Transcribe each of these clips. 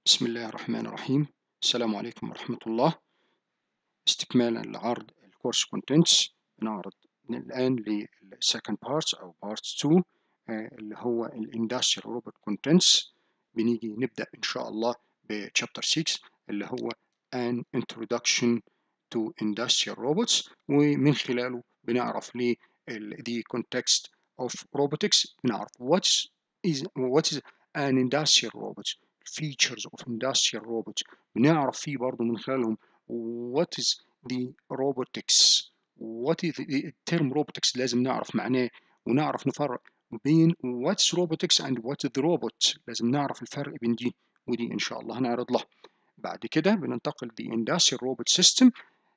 بسم الله الرحمن الرحيم السلام عليكم ورحمة الله استكمالا لعرض الكورس كونتنتس بنعرض الآن للسكند بارت أو بارت 2 اللي هو الاندستريال روبوت كونتنتس بنيجي نبدأ إن شاء الله بشابتر 6 اللي هو an introduction to industrial robots ومن خلاله بنعرف ليه the context of robotics بنعرف what is what is an industrial robot features of industrial robots بنعرف فيه برضه من خلالهم what is the robotics what is the term robotics لازم نعرف معناه ونعرف نفرق بين what's robotics and what is the robot لازم نعرف الفرق بين دي ودي ان شاء الله هنعرض لها بعد كده بننتقل ل industrial robot system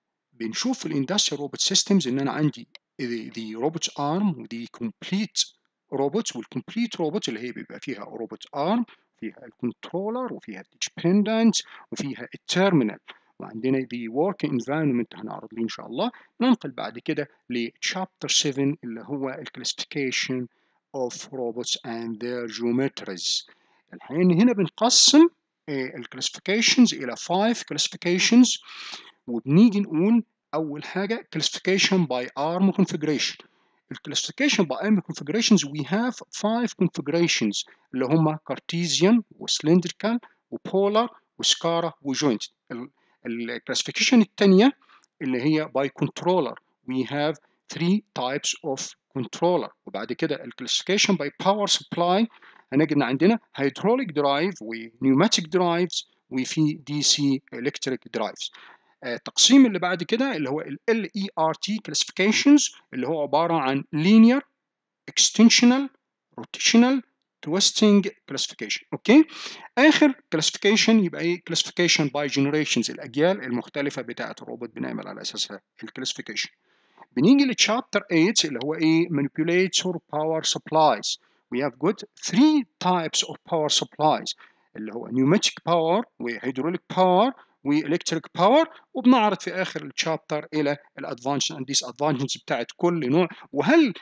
بنشوف ال industrial robot systems ان انا عندي the, the robot arm ودي complete robots والcomplete robots اللي هي بيبقى فيها robot arm فيها الكنترولر وفيها الديبندنت وفيها التيرمينال وعندنا the work environment هنعرض ليه ان شاء الله ننقل بعد كده لشابتر 7 اللي هو الكلاسيفيكيشن of robots and their geometries الحقيقه ان هنا بنقسم الكلاسيفيكيشنز الى 5 classifications وبنيجي نقول اول حاجه classification by arm configuration الكلاسيفيكيشن by arm configurations we have five configurations اللي هم Cartesian وسلندريكال وبولار وسكارا وجوينت الكلاسيفيكيشن الثانيه اللي هي by controller we have three types of controller وبعد كده الكلاسيفيكيشن by power supply هنجد ان عندنا hydraulic drive ونيوماتيك drives وفي دي سي electric drives التقسيم اللي بعد كده اللي هو ال LERT classifications اللي هو عبارة عن linear extensional rotational twisting classification اوكي اخر classification يبقى ايه classification by generations الاجيال المختلفة بتاعة الروبوت بنعمل على اساسها الكلاسيفيكيشن بنيجي لتشابتر 8 اللي هو ايه manipulator power supplies we have got three types of power supplies اللي هو pneumatic power وhydraulic power والكتريك باور وبنعرض في اخر الشابتر الى الادفانتج اند ديس ادفانتج بتاعت كل نوع وهل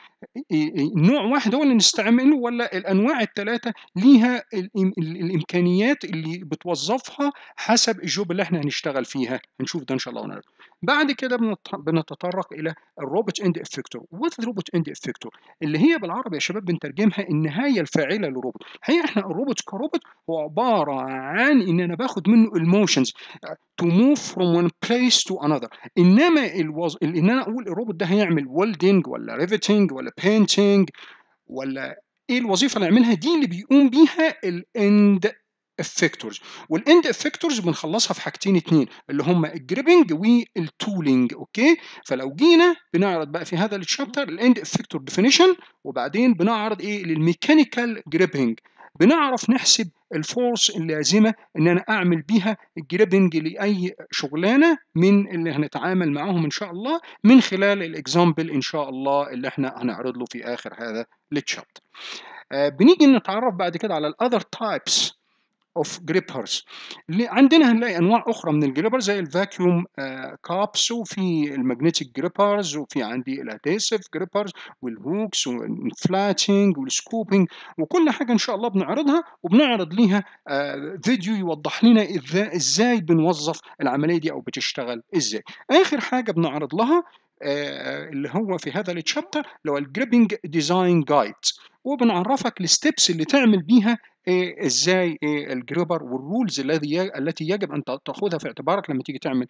نوع واحد هو اللي نستعمله ولا الانواع الثلاثه ليها الامكانيات اللي بتوظفها حسب الجوب اللي احنا هنشتغل فيها هنشوف ده ان شاء الله ونعرف. بعد كده بنتطرق الى الروبوت اند افكتور وات الروبوت اند افكتور اللي هي بالعربي يا شباب بنترجمها النهايه الفاعله للروبوت الحقيقه احنا الروبوت كروبوت هو عباره عن ان انا باخد منه الموشنز to move from one place to another انما الوظ... ان انا اقول الروبوت ده هيعمل ويلدنج ولا ريفتنج ولا بينتنج ولا ايه الوظيفه اللي يعملها دي اللي بيقوم بيها الاند افكتورز والاند افكتورز بنخلصها في حاجتين اتنين اللي هم الجريبنج والتولينج اوكي فلو جينا بنعرض بقى في هذا الشابتر الاند افكتور ديفينيشن وبعدين بنعرض ايه للميكانيكال جريبنج بنعرف نحسب الفورس اللازمه ان انا اعمل بيها الجريبنج لاي شغلانه من اللي هنتعامل معاهم ان شاء الله من خلال الاكزامبل ان شاء الله اللي احنا هنعرض له في اخر هذا التشابتر آه بنيجي نتعرف بعد كده على الاذر تايبس اوف جريبرز اللي عندنا هنلاقي انواع اخرى من الجريبرز زي الفاكيوم كابس وفي الماجنتيك جريبرز وفي عندي الاديسيف جريبرز والهوكس والفلاتنج والسكوبنج وكل حاجه ان شاء الله بنعرضها وبنعرض ليها فيديو يوضح لنا ازاي بنوظف العمليه دي او بتشتغل ازاي اخر حاجه بنعرض لها اللي هو في هذا التشابتر اللي هو الجريبنج ديزاين جايد وبنعرفك الستبس اللي تعمل بيها إيه ازاي إيه الجريبر والرولز الذي التي يجب ان تاخذها في اعتبارك لما تيجي تعمل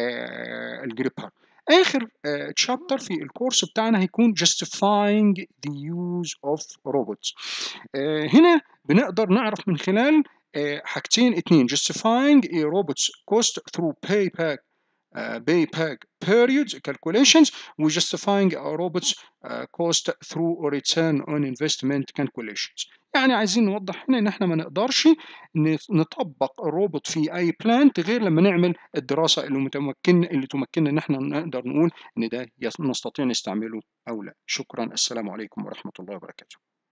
آه الجريبر اخر تشابتر آه في الكورس بتاعنا هيكون justifying the use of robots آه هنا بنقدر نعرف من خلال حاجتين اتنين justifying a robot's cost through payback Uh, payback periods calculations و justifying a robot's uh, cost through return on investment calculations يعني عايزين نوضح هنا ان احنا ما نقدرش نطبق الروبوت في اي بلانت غير لما نعمل الدراسه اللي متمكن اللي تمكننا ان احنا نقدر نقول ان ده نستطيع نستعمله او لا شكرا السلام عليكم ورحمه الله وبركاته